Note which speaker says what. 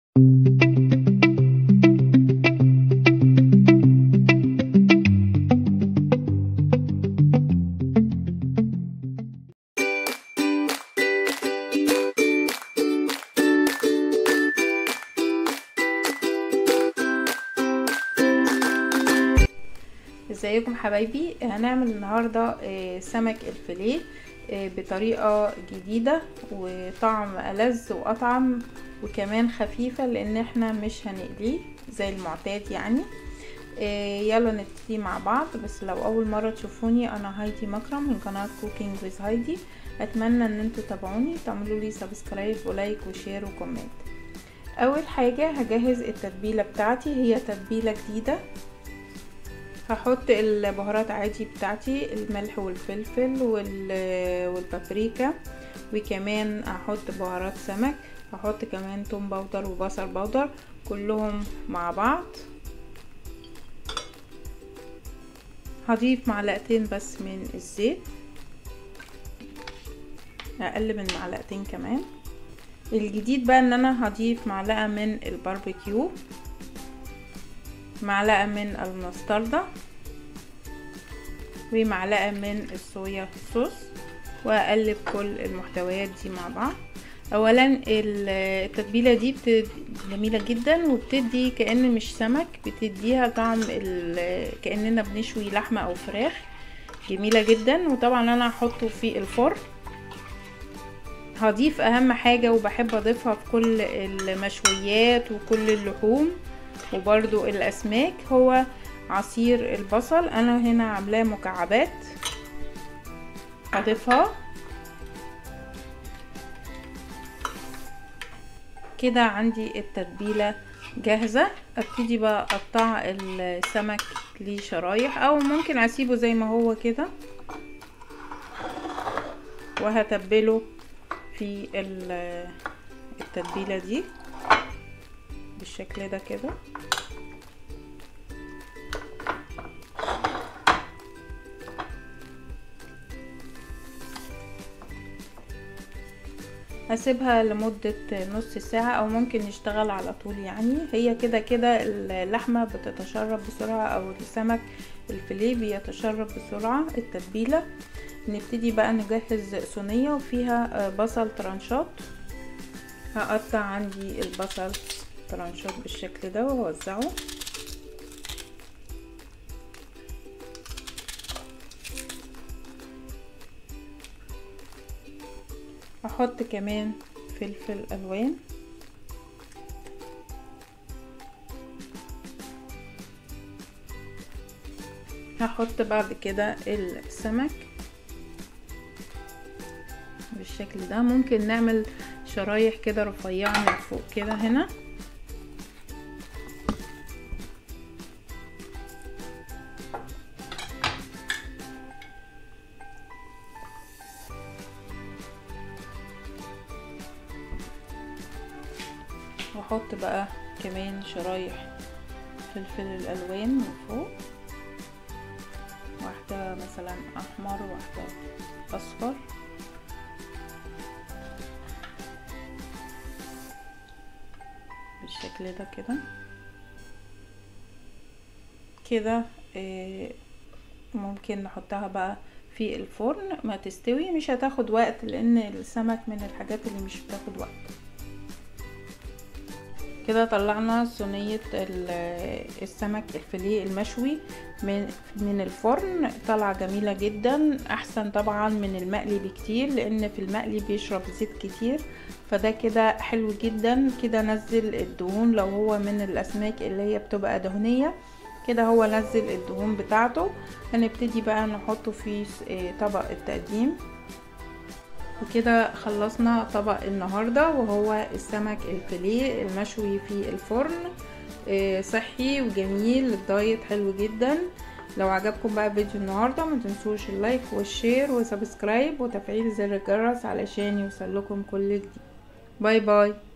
Speaker 1: ازيكم حبايبي هنعمل النهاردة سمك الفيليه بطريقة جديدة وطعم ألذ وأطعم وكمان خفيفة لان احنا مش هنقليه زي المعتاد يعني يلا نبتدي مع بعض بس لو اول مرة تشوفوني انا هايدي مكرم من قناة كوكينج ويز هايدي اتمنى ان انتوا تتابعوني تعملوا لي سبسكرايب ولايك وشير وكومنت اول حاجة هجهز التتبيلة بتاعتي هي تتبيلة جديدة هحط البهارات عادي بتاعتي الملح والفلفل والبابريكا وكمان هحط بهارات سمك هحط كمان توم باودر وبصل باودر كلهم مع بعض هضيف معلقتين بس من الزيت اقل من معلقتين كمان الجديد بقى ان انا هضيف معلقه من الباربيكيو معلقه من المستردة ومعلقه من الصويا صوص واقلب كل المحتويات دي مع بعض اولا التتبيله دي جميله جدا وبتدي كأن مش سمك بتديها طعم كأننا بنشوي لحمه او فراخ جميله جدا وطبعا انا هحطه في الفرن هضيف اهم حاجه وبحب اضيفها في كل المشويات وكل اللحوم وبرضو الاسماك هو عصير البصل انا هنا عاملاه مكعبات هضيفها كده عندي التتبيله جاهزه ابتدي بقى اقطع السمك لشرايح او ممكن اسيبه زي ما هو كده وهتبله في التتبيله دي بالشكل ده كده هسيبها لمدة نص ساعة او ممكن نشتغل على طول يعني هي كده كده اللحمة بتتشرب بسرعة او السمك الفيليه بيتشرب بسرعة التتبيلة نبتدي بقى نجهز صينية وفيها بصل ترانشات هقطع عندي البصل ترانشات بالشكل ده واوزعه هحط كمان فلفل الوان هحط بعد كده السمك بالشكل ده ممكن نعمل شرايح كده رفيعة من فوق كده هنا واحط بقى كمان شرايح فلفل الالوان من فوق واحدة مثلا احمر واحدة اصفر بالشكل ده كده كده ممكن نحطها بقى في الفرن ما تستوي مش هتاخد وقت لان السمك من الحاجات اللي مش بتاخد وقت كده طلعنا صينية السمك الفيليه المشوي من من الفرن طالعة جميلة جدا احسن طبعا من المقلي بكتير لان في المقلي بيشرب زيت كتير فده كده حلو جدا كده نزل الدهون لو هو من الاسماك اللي هي بتبقى دهنية كده هو نزل الدهون بتاعته هنبتدي بقى نحطه في طبق التقديم وكده خلصنا طبق النهاردة وهو السمك الفيليه المشوي في الفرن صحي وجميل للدايت حلو جدا لو عجبكم بقى فيديو النهاردة ما تنسوش اللايك والشير وسبسكرايب وتفعيل زر الجرس علشان يوصلكم كل جديد باي باي